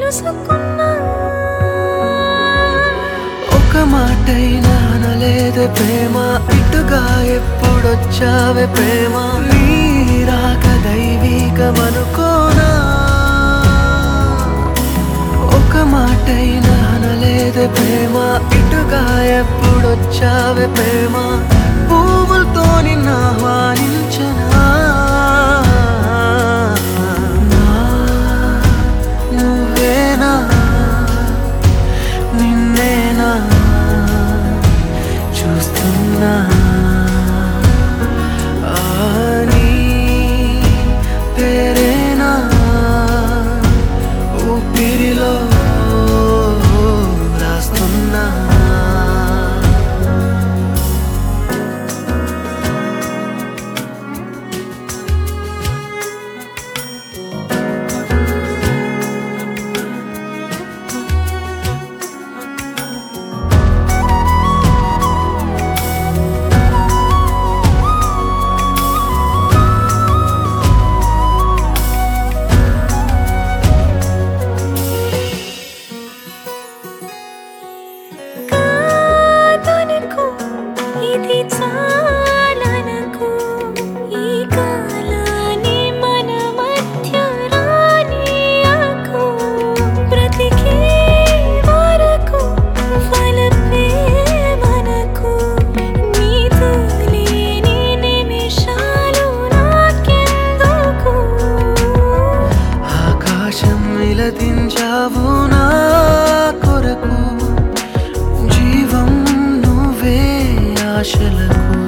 తెలుసుకున్నా ఒక మాటైనా అనలేదే ప్రేమ ఇటుగా ఎప్పుడొచ్చావే ప్రేమ నీ రాక దైవీకమనుకోనా ఒక మాటైనా అనలేదే ప్రేమ ఇటుగా ఎప్పుడొచ్చావే ప్రేమ పువ్వులతో నిన్న ఆహ్వానించనా నా నువ్వేనా నిన్నేనా చూస్తున్నా ఆ నీ పేరేనా ఊపిరిలో రాస్తున్నా కాదనకు ఇది చాలనకు ఈ కాలాన్ని మన మధ్య రానీయకు బ్రతికే వరకు వలపే మనకు నీతో లేని నిమిషాలు నాకెందుకు ఆకాశం నిలదించావు నా కొరకు జీవం నువ్వే ఆశలకు